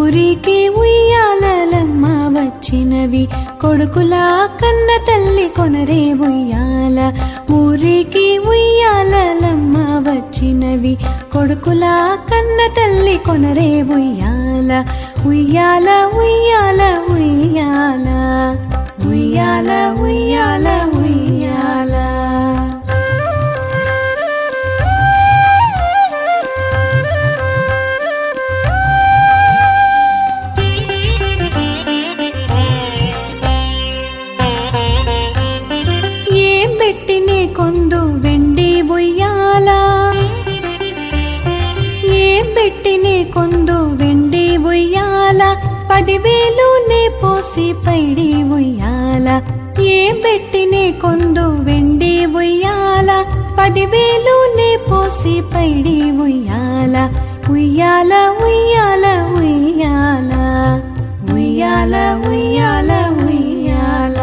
ఊరికి ఉయ్యాలమ్మ వచ్చినవి కొడుకులా కన్న తల్లి కొనరే ఉయ్యాల ఊరికి ఉయ్యాలమ్మ వచ్చినవి కొడుకులా కన్న తల్లి కొనరే ఉయ్యాల ఉయ్యాల ఉయ్యాల ఉయ్యాల ఉయ్యాల ఉయ్యాల ఉయ్యాల ఏం పెట్టినే కొందు వెండి ఉయ్యాల ఏం పెట్టినే కొందు వెండి ఉయ్యాల పదివేలు నే పోసి పైడి ఉయ్యాల ఏం పెట్టినే కొందు వెండి ఉయ్యాల పదివేలు నే పోసి పైడి ఉయ్యాల ఉయ్యాల ఉయ్యాల ఉయ్యాల ఉయ్యాల ఉయ్యాల ఉయ్యాల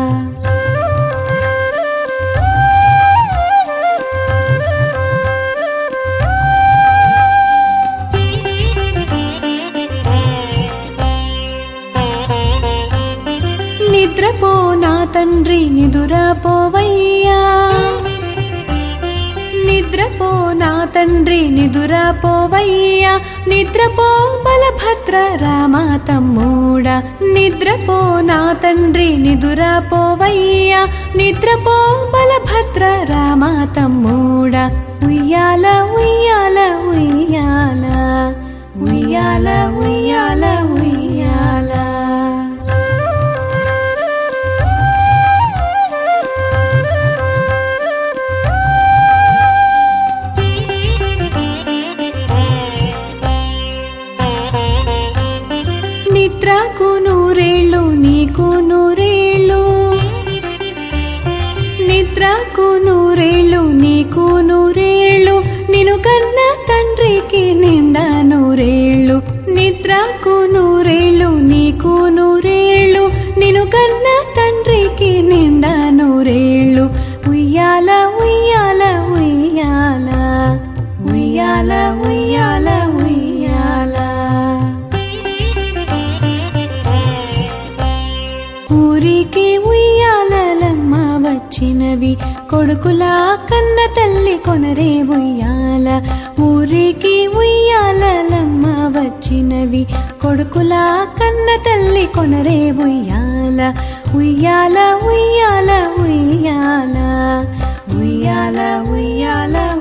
నిద్రపో నా తండ్రి నిదురపోవయ్యా నిద్రపో నా తండ్రి నిదురపోవయ్యా నిద్రపో బలభద్ర రామ తమ్ముడా నిద్రపో నా తండ్రి నిదురపోవయ్యా నిద్రపో బలభద్ర రామ తమ్ముడా ఉయ్యాల ఉయ్యాల ఉయ్యాల ఉయ్యాల ఉయ్యాల ఉయ్యాల నిద్రకు నూరేళ్ళు నీకు నూరేళ్ళు నిద్రకు నూరేళ్ళు నీకు నూరేళ్ళు నిన్ను కన్న తండ్రికి నిండా నూరేళ్ళు నిద్రకు నూరేళ్ళు నీకు నూరేళ్ళు నిన్ను కన్న తండ్రికి నిండా నూరేళ్ళు ఉయ్యాల ఉయ్యాల ఉయ్యాల ఉయ్యాల ఉయ్యాల ఉయ్యాల ఊరికి ఉయ్యాలమ్మ వచ్చినవి కొడుకులా కన్న తల్లి కొనరే ఉయ్యాల ఊరికి ఉయ్యాలమ్మ వచ్చినవి కొడుకులా కన్న తల్లి కొనరే ఉయ్యాల ఉయ్యాల ఉయ్యాల ఉయ్యాల ఉయ్యాల ఉయ్యాల